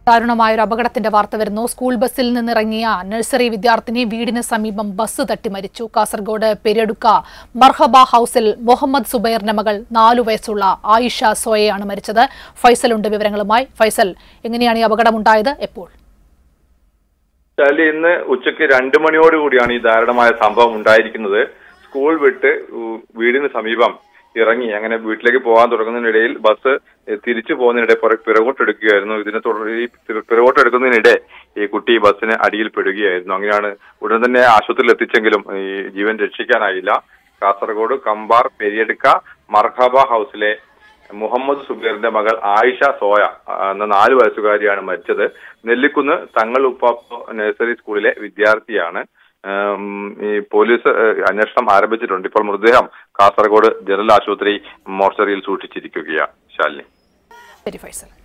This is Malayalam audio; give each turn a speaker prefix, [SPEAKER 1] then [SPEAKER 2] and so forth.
[SPEAKER 1] ദാരുണമായ ഒരു അപകടത്തിന്റെ വാർത്ത വരുന്നു സ്കൂൾ ബസ്സിൽ നിന്നിറങ്ങിയ നഴ്സറി വിദ്യാർത്ഥിനി വീടിന് സമീപം ബസ് തട്ടി മരിച്ചു കാസർഗോഡ് പെരിയടുക്ക മർഹബ ഹൌസിൽ മുഹമ്മദ് സുബൈറിന്റെ മകൾ നാലു വയസ്സുള്ള ആയിഷ സോയയാണ് മരിച്ചത് ഫൈസലുണ്ട് വിവരങ്ങളുമായി ഫൈസൽ എങ്ങനെയാണ് ഈ അപകടമുണ്ടായത് എപ്പോൾ
[SPEAKER 2] ശാലി ഇന്ന് ഉച്ചയ്ക്ക് രണ്ടു മണിയോട് കൂടിയാണ് ഈ ദാരുണമായ സംഭവം ഉണ്ടായിരിക്കുന്നത് സ്കൂൾ വിട്ട് ഉ- വീടിന് സമീപം ഇറങ്ങി അങ്ങനെ വീട്ടിലേക്ക് പോകാൻ തുടങ്ങുന്നതിനിടയിൽ ബസ് തിരിച്ചു പോകുന്നതിനിടെ പുറ- പിറകോട്ടെടുക്കുകയായിരുന്നു ഇതിനെ തുടർന്ന് ഈ പിറ- പിറകോട്ടെടുക്കുന്നതിനിടെ ഈ കുട്ടി ബസ്സിന് അടിയിൽ പെടുകയായിരുന്നു അങ്ങനെയാണ് ഉടൻ തന്നെ ആശുപത്രിയിൽ എത്തിച്ചെങ്കിലും ഈ ജീവൻ രക്ഷിക്കാനായില്ല കാസർഗോഡ് കമ്പാർ പെരിയടുക്ക മർഹബ ഹൗസിലെ മുഹമ്മദ് സുബൈറിന്റെ മകൾ ആയിഷ സോയ ആ, എന്ന നാല് വയസ്സുകാരിയാണ് മരിച്ചത് നെല്ലിക്കുന്ന് തങ്ങൾ ഉപ്പാപ്പ നഴ്സറി സ്കൂളിലെ വിദ്യാർത്ഥിയാണ് ഉം, ഈ പോലീസ് ഏഹ്, അന്വേഷണം ആരംഭിച്ചിട്ടുണ്ട് ഇപ്പോൾ മൃതദേഹം കാസർഗോഡ് ജനറൽ ആശുപത്രി മോർച്ചറിയിൽ സൂക്ഷിച്ചിരിക്കുകയാണ് ശാലിനി
[SPEAKER 1] ശരി ഫൈസൽ